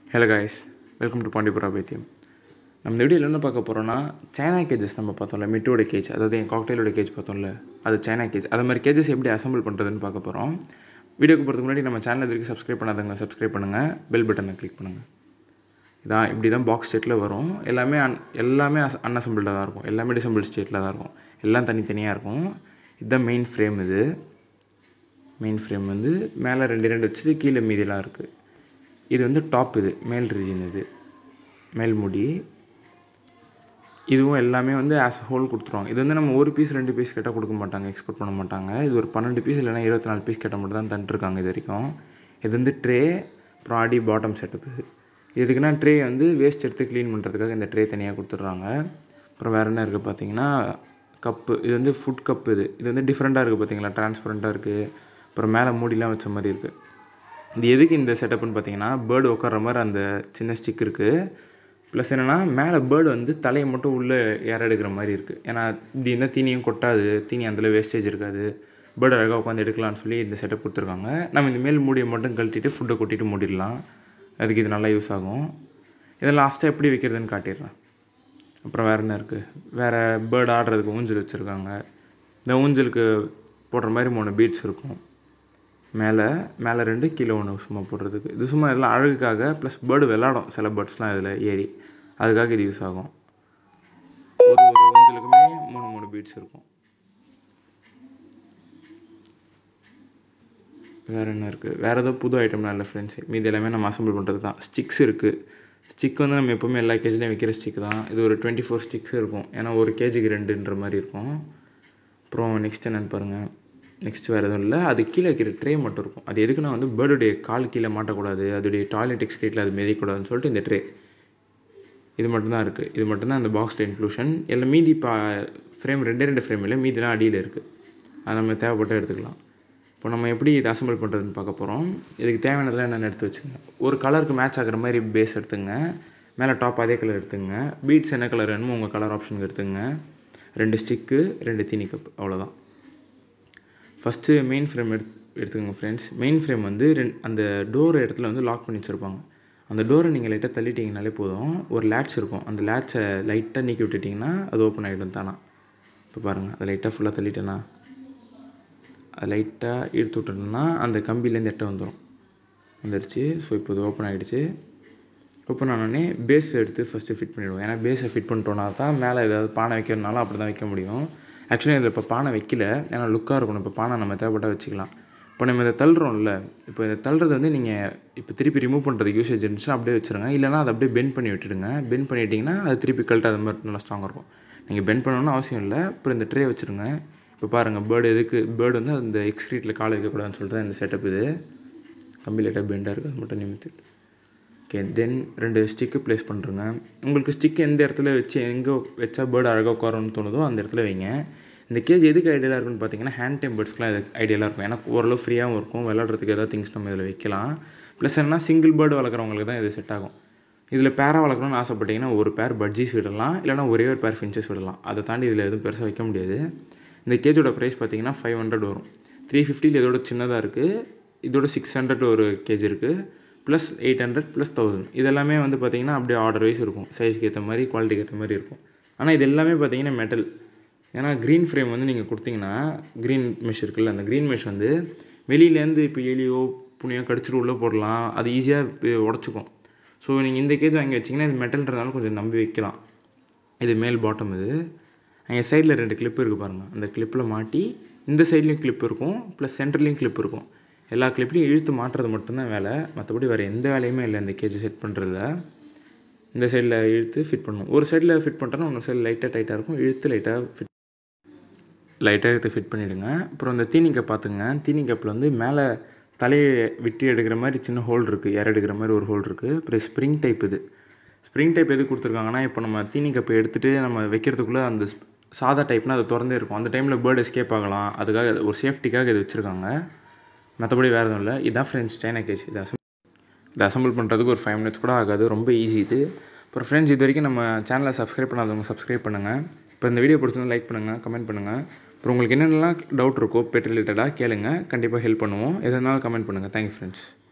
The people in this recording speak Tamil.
ஹலோ காய்ஸ் வெல்கம் டு பாண்டிபுரா பைத்தியம் நம்ம இந்த வீடியோவில் என்ன பார்க்க போகிறோம்னா சைனா கேஜஸ் நம்ம பார்த்தோம்ல மிட்டோட கேஜ் அதாவது என் காக்டெயிலோட கேஜ் பார்த்தோம்ல அது சைனா கேஜ் அது மாதிரி கேஜஸ் எப்படி அசம்பிள் பண்ணுறதுன்னு பார்க்க போகிறோம் வீடியோக்கு போகிறதுக்கு முன்னாடி நம்ம சேனல் வரைக்கும் சப்ஸ்கிரைப் பண்ணாதவங்க சப்ஸ்கிரைப் பண்ணுங்கள் பெல் பட்டனை கிளிக் பண்ணுங்கள் இதான் இப்படி தான் பாக்ஸ் ஸ்டேட்டில் வரும் எல்லாமே அன் எல்லாமே அஸ் அன்அசம்பிள்டாக தான் இருக்கும் எல்லாமே டிசம்பிள் ஸ்டேட்டில் தான் இருக்கும் எல்லாம் தனித்தனியாக இருக்கும் இதுதான் மெயின் ஃப்ரேம் இது மெயின் ஃப்ரேம் வந்து மேலே ரெண்டு ரெண்டு வச்சுட்டு கீழே மீதிலாம் இருக்குது இது வந்து டாப் இது மேல் ரீஜன் இது மேல் முடி இதுவும் எல்லாமே வந்து ஆஸ் ஹோல் கொடுத்துருவாங்க இது வந்து நம்ம ஒரு பீஸ் ரெண்டு பீஸ் கேட்டால் கொடுக்க மாட்டாங்க எக்ஸ்போர்ட் பண்ண மாட்டாங்க இது ஒரு பன்னெண்டு பீஸ் இல்லைனா இருபத்தி நாலு பீஸ் கேட்டால் மட்டும் தான் தந்துட்டுருக்காங்க இது வரைக்கும் இது வந்து ட்ரே அப்புறம் அடி பாட்டம் செட்டப் இது இதுக்குன்னா ட்ரே வந்து வேஸ்ட் எடுத்து க்ளீன் பண்ணுறதுக்காக இந்த ட்ரே தனியாக கொடுத்துட்றாங்க அப்புறம் வேறு என்ன இருக்குது பார்த்தீங்கன்னா கப்பு இது வந்து ஃபுட் கப்பு இது இது வந்து டிஃப்ரெண்ட்டாக இருக்குது பார்த்தீங்களா டிரான்ஸ்பரண்ட்டாக இருக்குது அப்புறம் மேலே மூடிலாம் வச்ச மாதிரி இருக்குது இது எதுக்கு இந்த செட்டப்னு பார்த்தீங்கன்னா பேர்டு உட்கார்ற மாதிரி அந்த சின்ன ஸ்டிக் இருக்குது ப்ளஸ் என்னென்னா மேலே பேர்டு வந்து தலையை மட்டும் உள்ளே ஏற எடுக்கிற மாதிரி இருக்குது ஏன்னா இப்படி இருந்தால் தீனியும் கொட்டாது தீனி அதில் வேஸ்டேஜ் இருக்காது பேர்டு அழகாக உட்காந்து எடுக்கலாம்னு சொல்லி இந்த செட்டப் கொடுத்துருக்காங்க நம்ம இந்த மேல் மூடியை மட்டும் கழட்டிட்டு ஃபுட்டை கொட்டிட்டு மூடிடலாம் அதுக்கு இது நல்லா யூஸ் ஆகும் இதை லாஸ்ட்டாக எப்படி வைக்கிறதுன்னு காட்டிடுறேன் அப்புறம் வேறு என்ன இருக்குது வேறு பேர்டு ஆடுறதுக்கு ஊஞ்சல் வச்சுருக்காங்க இந்த ஊஞ்சலுக்கு போடுற மாதிரி மூணு பீட்ஸ் இருக்கும் மேலே மேலே ரெண்டு கீழே ஒன்று சும்மா போடுறதுக்கு இது சும்மா எல்லாம் அழகுக்காக ப்ளஸ் பேர்டு விளாடும் சில பேர்ட்ஸ்லாம் இதில் ஏறி அதுக்காக இது யூஸ் ஆகும் ஒரு ஒரு ஊஞ்சலுக்குமே மூணு மூணு பீட்ஸ் இருக்கும் வேறு என்ன இருக்குது வேறு ஏதோ புது ஐட்டம்லாம் இல்லை ஃப்ரெண்ட்ஸ் மீதி எல்லாமே நம்ம அசம்பிள் பண்ணுறது தான் ஸ்டிக்ஸ் இருக்குது ஸ்டிக் வந்து நம்ம எப்போவுமே எல்லா கேஜ்லேயும் வைக்கிற ஸ்டிக் தான் இது ஒரு டுவெண்ட்டி ஃபோர் ஸ்டிக்ஸ் இருக்கும் ஏன்னா ஒரு கேஜிக்கு ரெண்டுன்ற மாதிரி இருக்கும் அப்புறம் நெக்ஸ்ட் என்னென்னு பாருங்கள் நெக்ஸ்ட் வேறு எதுவும் இல்லை அது கீழே வைக்கிற ட்ரே மட்டும் இருக்கும் அது எதுக்குன்னா வந்து பேர்டுடைய கால் கீழே மாட்டக்கூடாது அதோடைய டாய்லெட் எக்ஸ்க்ரீட்டில் அது மிதிக்கூடாதுன்னு சொல்லிட்டு இந்த ட்ரே இது மட்டும்தான் இருக்குது இது மட்டும்தான் அந்த பாக்ஸில் இன்க்ளூஷன் எல்லாம் மீதி பா ஃப்ரேம் ரெண்டே ரெண்டு ஃப்ரேம் இல்லை மீதிலாம் அடியில் இருக்குது அது நம்ம தேவைப்பட்டால் எடுத்துக்கலாம் இப்போ நம்ம எப்படி இதை அசம்பிள் பண்ணுறதுன்னு பார்க்க போகிறோம் இதுக்கு தேவையானதெல்லாம் என்னென்னு எடுத்து வச்சுங்க ஒரு கலருக்கு மேட்ச் ஆகிற மாதிரி பேஸ் எடுத்துங்க மேலே டாப் அதே கலர் எடுத்துங்க பீட்ஸ் என்ன கலர் வேணுமோ உங்கள் கலர் ஆப்ஷனுக்கு எடுத்துங்க ரெண்டு ஸ்டிக்கு ரெண்டு தீனி கப் அவ்வளோதான் ஃபஸ்ட்டு மெயின் ஃப்ரேம் எடுத்து எடுத்துக்கோங்க ஃப்ரெண்ட்ஸ் மெயின் ஃப்ரேம் வந்து ரெண் அந்த டோர் இடத்துல வந்து லாக் பண்ணி வச்சுருப்பாங்க அந்த டோரை நீங்கள் லைட்டாக தள்ளிட்டிங்கனாலே போதும் ஒரு லேட்ச் இருக்கும் அந்த லேட்சை லைட்டாக நீக்கி விட்டுட்டிங்கன்னா அது ஓப்பன் ஆகிடும் தானா இப்போ பாருங்கள் அதை லைட்டாக ஃபுல்லாக தள்ளிட்டேன்னா அதை லைட்டாக இழுத்து விட்டோம்னா அந்த கம்பிலேருந்து எட்ட வந்துடும் வந்துடுச்சு ஸோ இப்போ இது ஓப்பன் ஆகிடுச்சு ஓப்பன் ஆனோடனே பேஸ் எடுத்து ஃபஸ்ட்டு ஃபிட் பண்ணிவிடுவோம் ஏன்னா பேஸை ஃபிட் பண்ணிட்டோன்னா தான் மேலே ஏதாவது பானை வைக்கிறதுனால அப்படி தான் வைக்க முடியும் ஆக்சுவலி இதில் இப்போ பானை வைக்கல ஏன்னா லுக்காக இருக்கணும் இப்போ பானை நம்ம தேவைப்பட்டால் வச்சுக்கலாம் இப்போ நம்ம இதை தள்ளுறோம்ல இப்போ இதை தள்ளுறது வந்து நீங்கள் இப்போ திருப்பி ரிமூவ் பண்ணுறதுக்கு யூசேஜ் இருந்துச்சுன்னா அப்படியே வச்சுருங்க இல்லைனா அதை அப்படியே பெண்ட் பண்ணி விட்டுடுங்க பெண்ட் பண்ணிட்டீங்கன்னா அது திருப்பி கழட்டாத மாதிரி நல்லா ஸ்ட்ராங்காக இருக்கும் நீங்கள் பெண்ட் பண்ணணும்னு அவசியம் இல்லை அப்புறம் இந்த ட்ரே வச்சுருங்க இப்போ பாருங்கள் பேர்டு எதுக்கு பேர்டு வந்து அந்த எக்ஸ்க்ரீட்டில் காலை வைக்கக்கூடாதுன்னு சொல்லிட்டு தான் இந்த செட்டப் இது கம்பி லைட்டாக பெண்டாக இருக்குது அது மட்டும் நிமித்து ஓகே தென் ரெண்டு ஸ்டிக்கு ப்ளேஸ் பண்ணுறேங்க உங்களுக்கு ஸ்டிக் எந்த இடத்துல வச்சு எங்கே வச்சா பேர்டு அழகாக உட்காரணும்னு தோணுதோ அந்த இடத்துல வைங்க இந்த கேஜ் எதுக்கு ஐடியலாக இருக்குன்னு பார்த்தீங்கன்னா ஹேண்ட் டைம் பேர்ட்ஸ்க்குலாம் இது ஐடியலாக இருக்கும் ஏன்னா ஓரளவு ஃப்ரீயாகவும் இருக்கும் விளாட்றதுக்கு ஏதாவது திங்ஸ் நம்ம இதில் வைக்கலாம் ப்ளஸ் என்ன சிங்கிள் பேர்டு வளர்க்குறவங்களுக்கு தான் இது செட் ஆகும் இதில் பேராக வளர்க்கணும்னு ஆசைப்பட்டீங்கன்னா ஒரு பேர் பட்ஜிஸ் விடலாம் இல்லைனா ஒரே ஒரு பேர் ஃபின்ச்சஸ் விடலாம் அதை தாண்டி இதில் எதுவும் பெருசாக வைக்க முடியாது இந்த கேஜோட ப்ரைஸ் பார்த்தீங்கன்னா ஃபைவ் ஹண்ட்ரட் வரும் த்ரீ ஃபிஃப்டியில் இதோட சின்னதாக இருக்குது இதோட சிக்ஸ் ஹண்ட்ரட் ஒரு கேஜ் இருக்குது plus eight hundred plus thousand இதெல்லாமே வந்து பார்த்திங்கன்னா அப்படியே ஆர்டர் வைஸ் இருக்கும் சைஸ்க்கு ஏற்ற மாதிரி குவாலிட்டிக்கு ஏற்ற மாதிரி இருக்கும் ஆனால் இது எல்லாமே பார்த்தீங்கன்னா மெட்டல் ஏன்னா க்ரீன் ஃப்ரேம் வந்து நீங்கள் கொடுத்தீங்கன்னா க்ரீன் மெஷ் இருக்குல்ல அந்த க்ரீன் மெஷ் வந்து வெளியிலேருந்து இப்போ எலியோ புனியோ கடிச்சிட்டு உள்ளே போடலாம் அது ஈஸியாக உடச்சிக்கும் ஸோ நீங்கள் இந்த கேஜ் வாங்கி வச்சிங்கன்னா இது மெட்டல்ன்றதுனால கொஞ்சம் நம்பி வைக்கலாம் இது மேல் பாட்டம் இது அங்கே சைடில் ரெண்டு கிளிப் இருக்குது பாருங்கள் அந்த கிளிப்பில் மாட்டி இந்த சைட்லேயும் கிளிப் இருக்கும் ப்ளஸ் சென்டர்லேயும் கிளிப் இருக்கும் எல்லா கிளிப்லையும் இழுத்து மாட்டுறது மட்டும்தான் வேலை மற்றபடி வேறு எந்த வேலையுமே இல்லை இந்த கேஜை செட் பண்ணுறதுல இந்த சைடில் இழுத்து ஃபிட் பண்ணணும் ஒரு சைடில் ஃபிட் பண்ணிட்டோன்னா இன்னொரு சைடில் லைட்டாக டைட்டாக இருக்கும் இழுத்து லைட்டாக ஃபிட் லைட்டாக எடுத்து ஃபிட் பண்ணிவிடுங்க அப்புறம் இந்த தீனி கப் பார்த்துங்க தீனி கப்பில் வந்து மேலே தலையை விட்டு எடுக்கிற மாதிரி சின்ன ஹோல் இருக்குது இற எடுக்கிற மாதிரி ஒரு ஹோல் இருக்குது அப்புறம் ஸ்ப்ரிங் டைப் இது ஸ்ப்ரிங் டைப் எது கொடுத்துருக்காங்கன்னா இப்போ நம்ம தீனி கப்பை எடுத்துகிட்டு நம்ம வைக்கிறதுக்குள்ளே அந்த சாதா டைப்னால் அது திறந்தே இருக்கும் அந்த டைமில் பேர்டு எஸ்கேப் ஆகலாம் அதுக்காக ஒரு சேஃப்டிக்காக இது வச்சுருக்காங்க மற்றபடி வேறு எதுவும் இல்லை இதுதான் ஃப்ரெண்ட்ஸ் சைனா கேஸ் இது அசம் இது அசம்பிள் பண்ணுறதுக்கு ஒரு ஃபைவ் மினிட்ஸ் கூட ஆகாது ரொம்ப ஈஸி இது அப்புறம் ஃப்ரெண்ட்ஸ் இது வரைக்கும் நம்ம சேனலை சப்ஸ்கிரைப் பண்ணாதவங்க சப்ஸ்கிரைப் பண்ணுங்கள் இப்போ இந்த வீடியோ பிடிச்சிருந்தா லைக் பண்ணுங்கள் கமெண்ட் பண்ணுங்கள் அப்புறம் உங்களுக்கு என்னென்னலாம் டவுட் இருக்கோ பெட் ரிலேட்டடாக கேளுங்க கண்டிப்பாக ஹெல்ப் பண்ணுவோம் எதனாலும் கமெண்ட் பண்ணுங்கள் தேங்க்யூ ஃப்ரெண்ட்ஸ்